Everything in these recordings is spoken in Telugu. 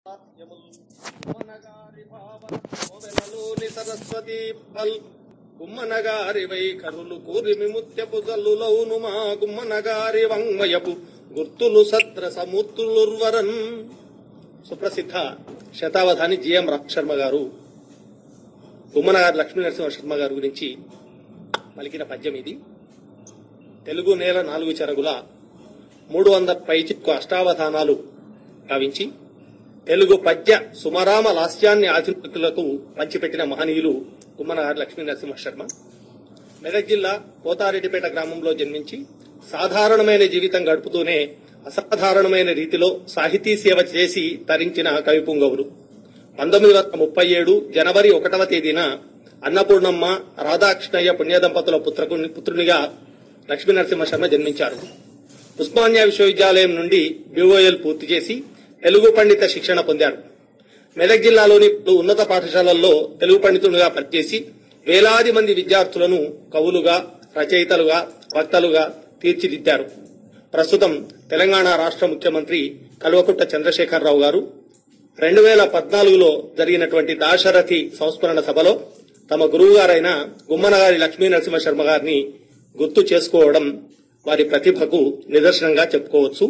గుమ్మనగారి భావన కోవెలలోని సరస్వతి పల్ గుమ్మనగారి వైఖరులు కూరిమి ముత్యపు జల్లులౌను మా గుమ్మనగారి వంగయపు గుర్తులు సద్ర సమూర్తులుర్వరన్ సుప్రసిద్ధ శతావధాని జిఎం శర్మ గారు గుమ్మనగారి లక్ష్మీ నరసింహ శర్మ గారి గురించి పలికిన పద్యం ఇది తెలుగు నేల నాలుగు చెరగుల మూడు వందల పైచిక్కు అష్టావధానాలు గావించి తెలుగు పద్య సుమరామ లాస్యాన్ని ఆధునికులకు పంచిపెట్టిన మహనీయులు గుమ్మనగారి లక్ష్మీ నరసింహ శర్మ మెదక్ జిల్లా పోతారెడ్డిపేట గ్రామంలో జన్మించి సాధారణమైన జీవితం గడుపుతూనే అసాధారణమైన రీతిలో సాహితీ సేవ చేసి తరించిన కవి పుంగవులు పంతొమ్మిది వందల ముప్పై ఏడు జనవరి ఒకటవ తేదీన అన్నపూర్ణమ్మ రాధాకృష్ణయ్య పుణ్య దంపతుల పుత్రకు పుత్రునిగా లక్ష్మీ నరసింహ శర్మ జన్మించారు ఉస్మానియా విశ్వవిద్యాలయం నుండి బీఓఎల్ పూర్తి చేసి తెలుగు పండిత శిక్షణ పొందారు మెదక్ జిల్లాలోని పలు ఉన్నత పాఠశాలల్లో తెలుగు పండితులుగా పనిచేసి వేలాది మంది విద్యార్థులను కవులుగా రచయితలుగా వక్తలుగా తీర్చిదిద్దారు ప్రస్తుతం తెలంగాణ రాష్ట్ర ముఖ్యమంత్రి కల్వకుంట్ల చంద్రశేఖరరావు గారు రెండు వేల పద్నాలుగులో జరిగినటువంటి దాశరథి సంస్మరణ సభలో తమ గురువు గారైన గుమ్మనగారి లక్ష్మీ నరసింహ శర్మ గారిని గుర్తు చేసుకోవడం వారి ప్రతిభకు నిదర్శనంగా చెప్పుకోవచ్చు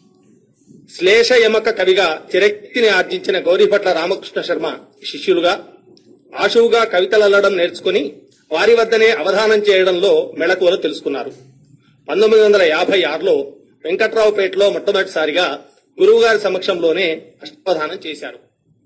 శ్లేష యమక కవిగా చిరక్తిని ఆర్జించిన గౌరీభట్ల రామకృష్ణ శర్మ శిష్యులుగా ఆశువుగా కవితలల్లడం నేర్చుకుని వారి వద్దనే అవధానం చేయడంలో మెళకువలు తెలుసుకున్నారు పంతొమ్మిది వందల యాభై ఆరులో వెంకట్రావుపేటలో మొట్టమొదటిసారిగా గురువుగారి సమక్షంలోనే అష్టావధానం చేశారు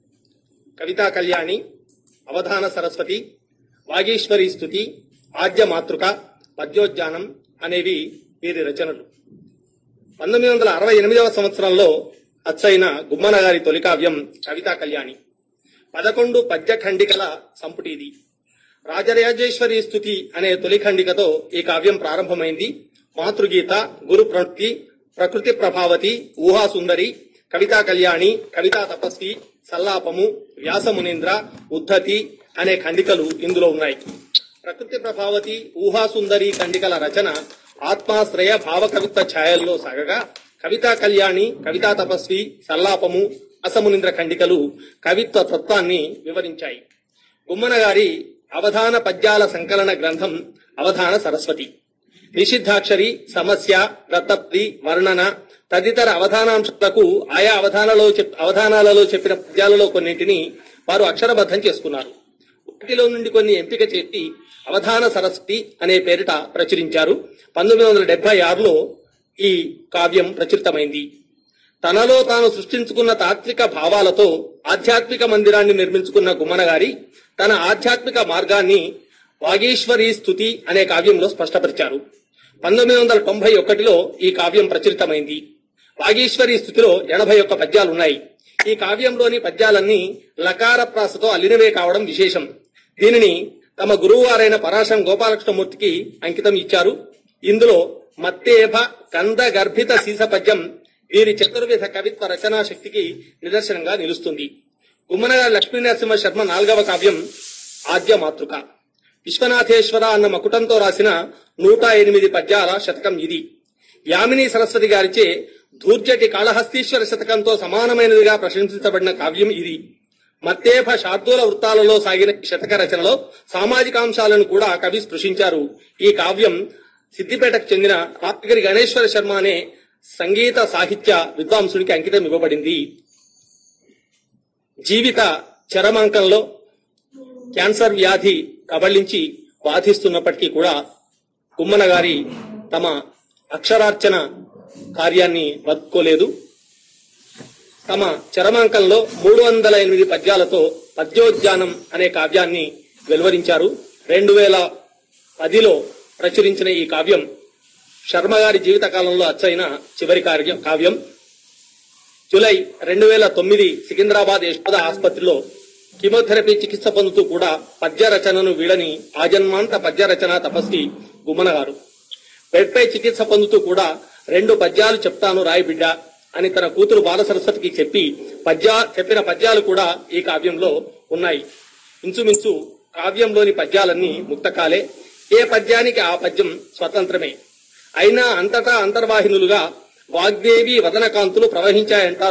కవితా కళ్యాణి అవధాన సరస్వతి వాగీశ్వరి స్థుతి ఆద్య మాతృక పద్యోద్యానం అనేవి వీరి రచనలు పంతొమ్మిది వందల అరవై ఎనిమిదవ సంవత్సరంలో అచ్చైన గుమ్మన గారి తొలి కావ్యం కవితా కళ్యాణి పదకొండు పద్య ఖండికల సంపుటి ఇది రాజరాజేశ్వరి స్థుతి అనే తొలి ఖండికతో ఈ కావ్యం ప్రారంభమైంది మాతృగీత గురు ప్రణుతి ప్రకృతి ప్రభావతి ఊహా సుందరి కవితా కళ్యాణి కవితా తపస్వి సల్లాపము వ్యాసమునీంద్ర ఉద్ధతి అనే ఖండికలు ఇందులో ఉన్నాయి ప్రకృతి ప్రభావతి ఊహా సుందరి ఖండికల రచన ఆత్మాశ్రయ భావ కవిత్వ ఛాయల్లో సాగగా కవితా కళ్యాణి కవితా తపస్వి సల్లాపము అసమునింద్ర ఖండికలు కవిత్వ తత్వాన్ని వివరించాయి గుమ్మన గారి అవధాన పద్యాల సంకలన గ్రంథం అవధాన సరస్వతి నిషిద్ధాక్షరి సమస్య రతప్తి వర్ణన తదితర అవధానాంశాలకు ఆయా అవధానాలలో చెప్- అవధానాలలో చెప్పిన పద్యాలలో కొన్నింటిని వారు అక్షరబద్ధం చేసుకున్నారు వాటిలో నుండి కొన్ని ఎంపిక చేసి అవధాన సరస్వతి అనే పేరిట ప్రచురించారు పంతొమ్మిది వందల డెబ్బై ఆరులో ఈ కావ్యం ప్రచురితమైంది తనలో తాను సృష్టించుకున్న తాత్విక భావాలతో ఆధ్యాత్మిక మందిరాన్ని నిర్మించుకున్న గుమ్మన గారి తన ఆధ్యాత్మిక మార్గాన్ని వాగీశ్వరి స్థుతి అనే కావ్యంలో స్పష్టపరిచారు పంతొమ్మిది వందల తొంభై ఒకటిలో ఈ కావ్యం ప్రచురితమైంది వాగీశ్వరి స్థుతిలో ఎనభై ఒక్క పద్యాలున్నాయి ఈ కావ్యంలోని పద్యాలన్నీ లకార ప్రాసతో అల్లినవే కావడం విశేషం దీనిని తమ గురువువారైన పరాశం గోపాలకృష్ణమూర్తికి అంకితం ఇచ్చారు ఇందులో మత్తేభ కంద గర్భిత సీస పద్యం వీరి చతుర్విధ కవిత్వ రచనా శక్తికి నిదర్శనంగా నిలుస్తుంది గుమ్మనగారి లక్ష్మీనరసింహ శర్మ నాలుగవ కావ్యం ఆద్య మాతృక విశ్వనాథేశ్వర అన్న మకుటంతో రాసిన నూట ఎనిమిది పద్యాల శతకం ఇది యామిని సరస్వతి గారిచే ధూర్జటి కాళహస్తీశ్వర శతకంతో సమానమైనదిగా ప్రశంసించబడిన కావ్యం ఇది మత్తేఫ శార్దూల వృత్తాలలో సాగిన ఈ శతక రచనలో సామాజిక అంశాలను కూడా కవి స్పృశించారు ఈ కావ్యం సిద్దిపేటకు చెందిన రాత్రిగిరి గణేశ్వర శర్మ అనే సంగీత సాహిత్య విద్వాంసునికి అంకితం ఇవ్వబడింది జీవిత చరమాంకంలో క్యాన్సర్ వ్యాధి కబళించి బాధిస్తున్నప్పటికీ కూడా కుమ్మన గారి తమ అక్షరార్చన కార్యాన్ని వదుకోలేదు తమ చరమాంకంలో మూడు వందల ఎనిమిది పద్యాలతో పద్యోద్యానం అనే కావ్యాన్ని వెలువరించారు రెండు వేల పదిలో ప్రచురించిన ఈ కావ్యం శర్మ గారి జీవిత కాలంలో అచ్చైన చివరి కార్యం కావ్యం జూలై రెండు వేల తొమ్మిది సికింద్రాబాద్ యశోద ఆసుపత్రిలో కీమోథెరపీ చికిత్స పొందుతూ కూడా పద్య రచనను వీడని ఆజన్మాంత పద్య రచన తపస్వి గుమ్మన గారు బెడ్పై చికిత్స పొందుతూ కూడా రెండు పద్యాలు చెప్తాను రాయి బిడ్డ అని తన కూతురు బాల సరస్వతికి చెప్పి పద్య చెప్పిన పద్యాలు కూడా ఈ కావ్యంలో ఉన్నాయి ఇంచుమించు కావ్యంలోని పద్యాలన్నీ ముక్తకాలే ఏ పద్యానికి ఆ పద్యం స్వతంత్రమే అయినా అంతటా అంతర్వాహినులుగా వాగ్దేవి వదనకాంతులు ప్రవహించాయంటారు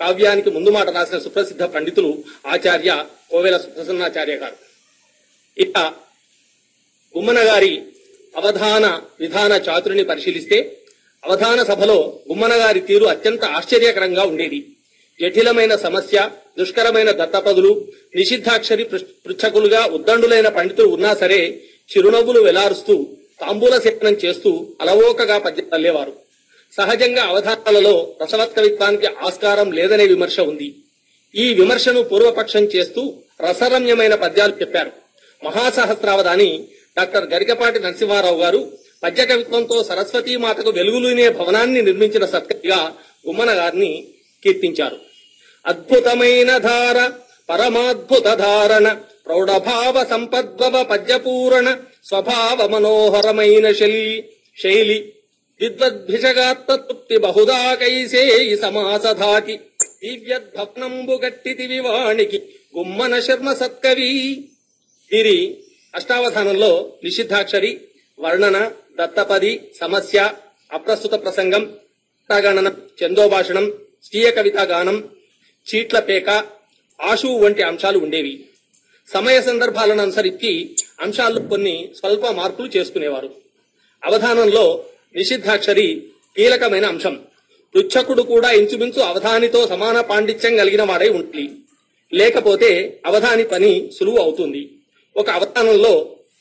కావ్యానికి ముందు మాట రాసిన సుప్రసిద్ధ పండితులు ఆచార్య కోవెల సుప్రసన్నాచార్య గారు ఇక గుమ్మన గారి అవధాన విధాన చాతురిని పరిశీలిస్తే అవధాన సభలో గుమ్మన గారి తీరు అత్యంత ఆశ్చర్యకరంగా ఉండేది జటిలమైన సమస్య దుష్కరమైన దత్తపదులు నిషిద్ధాక్షరి పృ- పృచ్ఛకులుగా ఉద్దండులైన పండితులు ఉన్నా సరే చిరునవ్వులు వెలారుస్తూ తాంబూల సేవనం చేస్తూ అలవోకగా పద్యం తల్లేవారు సహజంగా అవధానాలలో రసవత్కవిత్వానికి ఆస్కారం లేదనే విమర్శ ఉంది ఈ విమర్శను పూర్వపక్షం చేస్తూ రసరమ్యమైన పద్యాలు చెప్పారు మహాసహస్రావధాని డాక్టర్ గరికపాటి నరసింహారావు గారు పద్య కవిత్వంతో సరస్వతీ మాతకు వెలుగులునే భవనాన్ని నిర్మించిన సత్కవిగా గుమ్మన గారిని కీర్తించారు అద్భుతమైన ధార పరమాద్భుత ధారణ ప్రౌఢభావ సంపద్భవ పద్యపూరణ స్వభావ మనోహరమైన శైలి శైలి విద్వద్భిషగాత్త తృప్తి బహుదా కైసేయి సమాసధాకి దివ్యద్భవనంబు గట్టితి వివాణికి గుమ్మన శర్మ సత్కవి వీరి అష్టావధానంలో నిషిద్ధాక్షరి వర్ణన దత్తపది సమస్య అప్రస్తుత ప్రసంగం గణన చందోభాషణం స్వీయ కవితా గానం చీట్ల పేక ఆశు వంటి అంశాలు ఉండేవి సమయ సందర్భాలను అనుసరించి అంశాల్లో కొన్ని స్వల్ప మార్పులు చేసుకునేవారు అవధానంలో నిషిద్ధాక్షరి కీలకమైన అంశం పృచ్ఛకుడు కూడా ఇంచుమించు అవధానితో సమాన పాండిత్యం కలిగిన వాడై ఉండాలి లేకపోతే అవధాని పని సులువు అవుతుంది ఒక అవధానంలో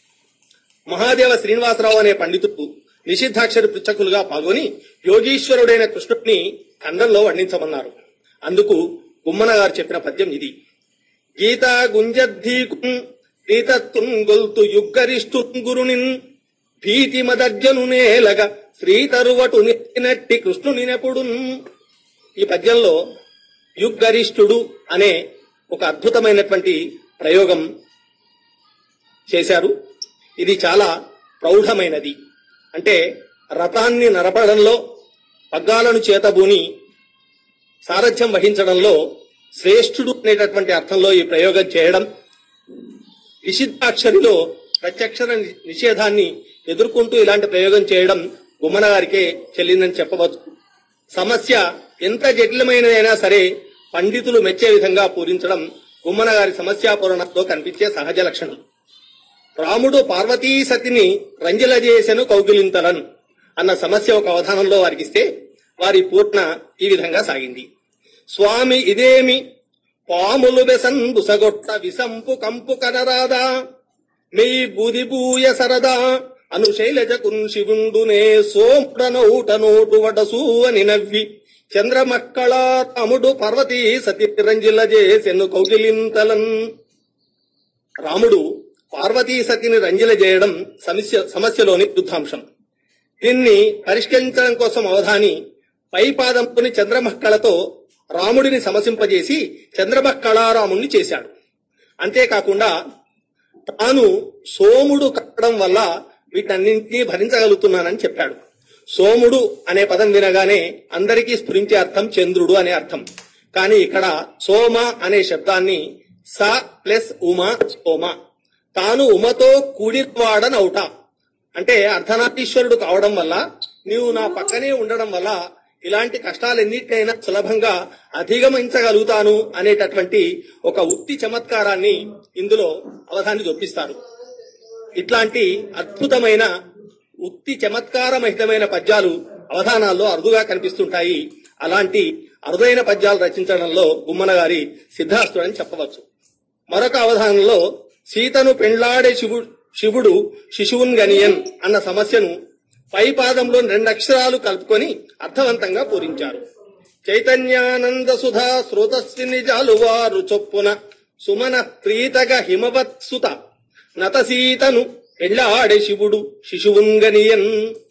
మహాదేవ శ్రీనివాసరావు అనే పండితుడు నిషిద్ధాక్షరి పృచ్ఛకులుగా పాల్గొని యోగీశ్వరుడైన కృష్ణుడిని ఖండంలో వర్ణించమన్నారు అందుకు గుమ్మన గారు చెప్పిన పద్యం ఇది గీతా గుంజద్ధీకుం ప్రీతత్తుం గొల్తు యుగ్గరిష్టు గురునిన్ భీతి మదర్జను నేలగ శ్రీతరువటు నెట్టినట్టి కృష్ణుని నెపుడున్ ఈ పద్యంలో యుగ్గరిష్ఠుడు అనే ఒక అద్భుతమైనటువంటి ప్రయోగం చేశారు ఇది చాలా ప్రౌఢమైనది అంటే రథాన్ని నరపడంలో పగ్గాలను చేతబూని సారథ్యం వహించడంలో శ్రేష్ఠుడు అనేటటువంటి అర్థంలో ఈ ప్రయోగం చేయడం నిషిద్ధాక్షరిలో ప్రత్యక్షర ని- నిషేధాన్ని ఎదుర్కొంటూ ఇలాంటి ప్రయోగం చేయడం గుమ్మన గారికే చెల్లిందని చెప్పవచ్చు సమస్య ఎంత జటిలమైనదైనా సరే పండితులు మెచ్చే విధంగా పూరించడం గుమ్మన గారి సమస్యాపూరణతో కనిపించే సహజ లక్షణం రాముడు పార్వతీ సతిని రంజిలజేసెను కౌగిలింతలన్ అన్న సమస్య ఒక అవధానంలో వారికిస్తే వారి పూర్ణ ఈ విధంగా సాగింది స్వామి ఇదేమి పాములు బెసన్ బుసగొట్ట విసంపు కంపు కనరాదా మీ బూదిబూయ సరదా అను శైలజకున్ శివుండునే సోముడనౌట నోటు వడసూ అని నవ్వి చంద్రమక్కళ తముడు పార్వతీ సతి రంజిల చేసెను కౌగిలింతలన్ రాముడు పార్వతీ సతిని రంజిల చేయడం సమస్య సమస్యలోని వృద్ధాంశం దీన్ని పరిష్కరించడం కోసం అవధాని పై పాదంపుని చంద్రమక్కళతో రాముడిని సమసింపజేసి చంద్రమక్కళారాముణ్ణి చేశాడు అంతేకాకుండా తాను సోముడు కట్టడం వల్ల వీటన్నింటినీ భరించగలుగుతున్నానని చెప్పాడు సోముడు అనే పదం వినగానే అందరికీ స్ఫురించే అర్థం చంద్రుడు అనే అర్థం కానీ ఇక్కడ సోమ అనే శబ్దాన్ని స ప్లస్ ఉమ సోమ తాను ఉమతో కూడినవాడనవుట అంటే అర్ధనారీశ్వరుడు కావడం వల్ల నీవు నా పక్కనే ఉండడం వల్ల ఇలాంటి కష్టాలన్నిటినైనా సులభంగా అధిగమించగలుగుతాను అనేటటువంటి ఒక ఉత్తి చమత్కారాన్ని ఇందులో అవధాని చూపిస్తారు ఇట్లాంటి అద్భుతమైన ఉక్తి చమత్కారమహితమైన పద్యాలు అవధానాల్లో అరుదుగా కనిపిస్తుంటాయి అలాంటి అరుదైన పద్యాలు రచించడంలో గుమ్మన గారి సిద్ధాస్తుడని చెప్పవచ్చు మరొక అవధానంలో సీతను పెండ్లాడే శివుడు శివుడు శిశువున్ గనియన్ అన్న సమస్యను పై పాదంలో రెండు అక్షరాలు కలుపుకొని అర్థవంతంగా పూరించారు చైతన్యానంద సుధా శ్రోతస్వి నిజాలు వారు చొప్పున సుమన ప్రీతగ హిమవత్సుత నత సీతను పెళ్ళాడే శివుడు శిశువుంగనియన్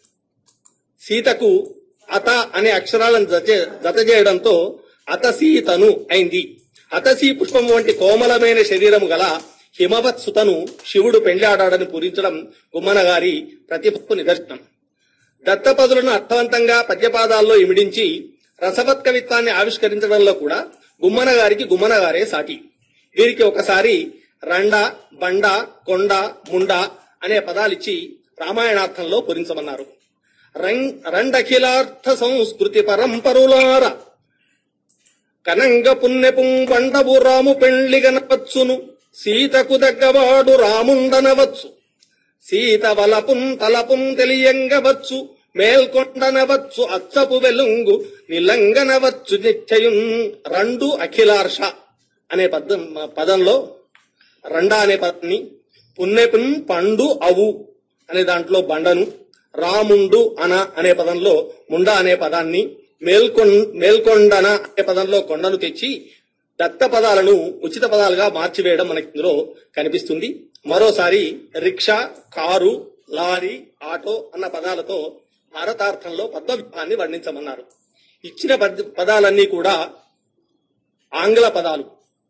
సీతకు అత అనే అక్షరాలను జత- జత చేయడంతో అతసీతను అయింది అతసీ పుష్పం వంటి కోమలమైన శరీరం గల హిమవత్సుతను శివుడు పెండ్లాడాడని పూరించడం గుమ్మన గారి ప్రతిభకు నిదర్శనం దత్తపదులను అర్థవంతంగా పద్యపాదాల్లో ఇమిడించి రసవత్ కవిత్వాన్ని ఆవిష్కరించడంలో కూడా గుమ్మన గారికి గుమ్మన గారే సాటి వీరికి ఒకసారి రండ బండ కొండ ముండ అనే పదాలిచ్చి రామాయణార్థంలో పూరించమన్నారు రం- రండఖిలార్థ సంస్కృతి పరంపరులార కనంగ పుణ్యపుం పండవు రాము పెండ్లి గనవచ్చును సీతకు దగ్గవాడు రాముండనవచ్చు సీత వలపుం తలపుం తెలియంగవచ్చు మేల్కొండనవచ్చు అచ్చపు వెలుంగు నిలంగనవచ్చు నిశ్చయం రెండు అఖిలార్ష అనే పదం పదంలో రండా అనే పదాన్ని పున్నెపున్ పండు అవు అనే దాంట్లో బండను రాముండు అన అనే పదంలో ముండ అనే పదాన్ని మేల్కొం మేల్కొండన అనే పదంలో కొండను తెచ్చి దత్త పదాలను ఉచిత పదాలుగా మార్చివేయడం మనకి ఇందులో కనిపిస్తుంది మరోసారి రిక్షా కారు లారీ ఆటో అన్న పదాలతో భారతార్థంలో పద్మవ్యూహాన్ని వర్ణించమన్నారు ఇచ్చిన పద్- పదాలన్నీ కూడా ఆంగ్ల పదాలు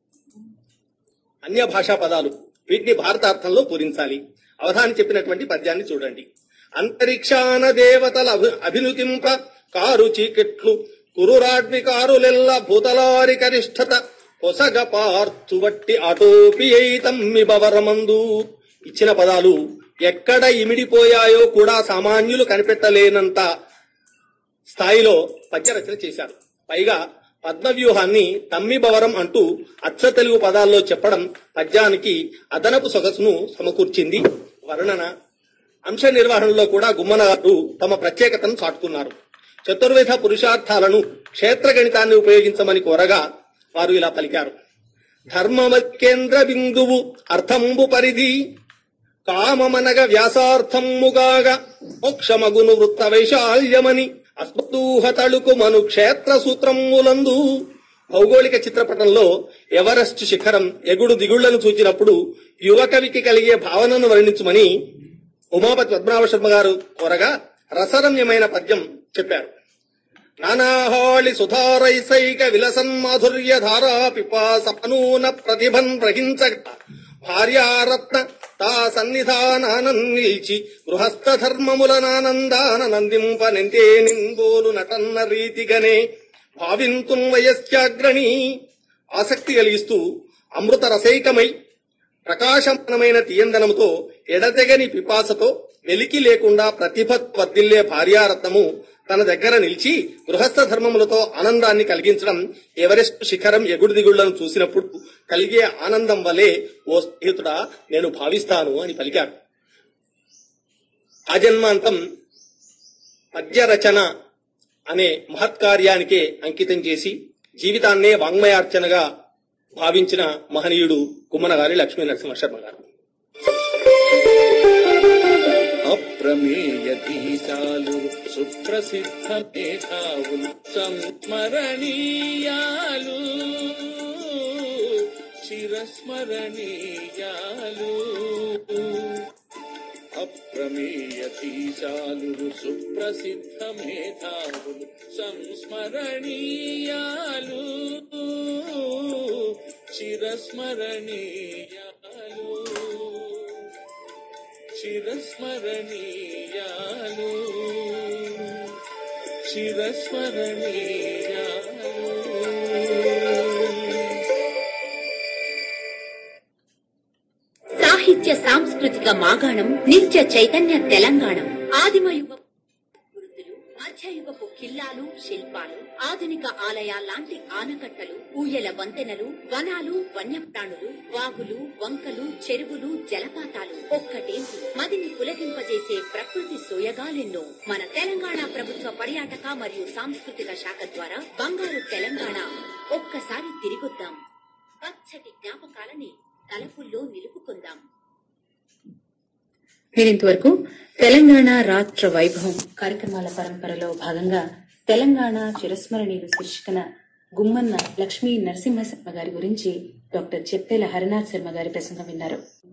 అన్య భాషా పదాలు వీటిని భారతార్థంలో పూరించాలి అవధాని చెప్పినటువంటి పద్యాన్ని చూడండి అంతరిక్షాన దేవతల అభి- అభినుతింప కారు చీకెట్లు కురురాడ్మి కారులెల్ల భూతలారి కరిష్ఠత పొసగ పార్థువట్టి అటోపి తమ్మి బవరమందు ఇచ్చిన పదాలు ఎక్కడ ఇమిడిపోయాయో కూడా సామాన్యులు కనిపెట్టలేనంత స్థాయిలో పద్యరచన చేశారు పైగా పద్మవ్యూహాన్ని తమ్మిబవరం అంటూ అచ్చ తెలుగు పదాల్లో చెప్పడం పద్యానికి అదనపు సొగసును సమకూర్చింది వర్ణన అంశ నిర్వహణలో కూడా గుమ్మన గారు తమ ప్రత్యేకతను చాటుకున్నారు చతుర్విధ పురుషార్థాలను క్షేత్ర గణితాన్ని ఉపయోగించమని కోరగా వారు ఇలా పలికారు ధర్మమత్కేంద్ర బిందువు అర్థంబు పరిధి కామమనగ వ్యాసార్థమ్ముగాగ మోక్షమగును వృత్త వైశాల్యమని అస్మదూహ తళుకు మను క్షేత్ర సూత్రములందు భౌగోళిక చిత్రపటంలో ఎవరెస్ట్ శిఖరం ఎగుడు దిగుళ్లను చూచినప్పుడు యువకవికి కలిగే భావనను వర్ణించుమని ఉమాపతి పద్మనాభ శర్మ గారు కోరగా రసరమ్యమైన పద్యం చెప్పారు నానాహాళి సుధారైసైక విలసన్ మాధుర్య ధారా పిపాసపనూన ప్రతిభన్ గ్రహించగ భార్యారత్న తా సన్నిధానానం నిలిచి గృహస్థ ధర్మములనానందాన నందింప నిందే నింబోలు నటన్న రీతిగనే భావింతుం వయస్యాగ్రణి ఆసక్తి కలిగిస్తూ అమృత రసైకమై ప్రకాశమానమైన తీయందనముతో ఎడతెగని పిపాసతో వెలికి లేకుండా ప్రతిభ వర్దిల్లే భార్యారత్నము తన దగ్గర నిలిచి గృహస్థ ధర్మములతో ఆనందాన్ని కలిగించడం ఎవరెస్ట్ శిఖరం ఎగుడు దిగుళ్లను చూసినప్పుడు కలిగే ఆనందం వలె ఓ స్నేహితుడా నేను భావిస్తాను అని పలికారు ఆజన్మాంతం పద్య రచన అనే మహత్కార్యానికే అంకితం చేసి జీవితాన్నే వాంగ్మయార్చనగా భావించిన మహనీయుడు కుమ్మన గారి లక్ష్మీ నరసింహ శర్మ గారు అప్రమేయ దీశాలు సుప్రసిద్ధ మేధావులు సంస్మరణీయాలు చిరస్మరణీయాలు అప్రమేయ దీశాలు సుప్రసిద్ధ మేధావులు సంస్మరణీయాలు చిరస్మరణీయాలు చిరస్మరణీయాలు చిరస్మరణీయాలు సాహిత్య సాంస్కృతిక మాగాణం నిత్య చైతన్య తెలంగాణం ఆదిమయుగ వృత్తులు మధ్యయుగపు కిల్లాలు శిల్పాలు ఆధునిక ఆలయాల్లాంటి ఆనకట్టలు ఊయల వంతెనలు వనాలు వన్యప్రాణులు వాగులు వంకలు చెరువులు జలపాతాలు ఒక్కటేంటి మదిని పులకింపజేసే ప్రకృతి సోయగాలెన్నో మన తెలంగాణ ప్రభుత్వ పర్యాటక మరియు సాంస్కృతిక శాఖ ద్వారా బంగారు తెలంగాణ ఒక్కసారి తిరిగొద్దాం పచ్చటి జ్ఞాపకాలని తలపుల్లో నిలుపుకుందాం మీరింతవరకు తెలంగాణ రాష్ట్ర వైభవం కార్యక్రమాల పరంపరలో భాగంగా తెలంగాణ చిరస్మరణీయులు శీర్షికన గుమ్మన్న లక్ష్మీ నరసింహ శర్మ గారి గురించి డాక్టర్ చెప్పేల హరినాథ్ శర్మ గారి ప్రసంగం విన్నారు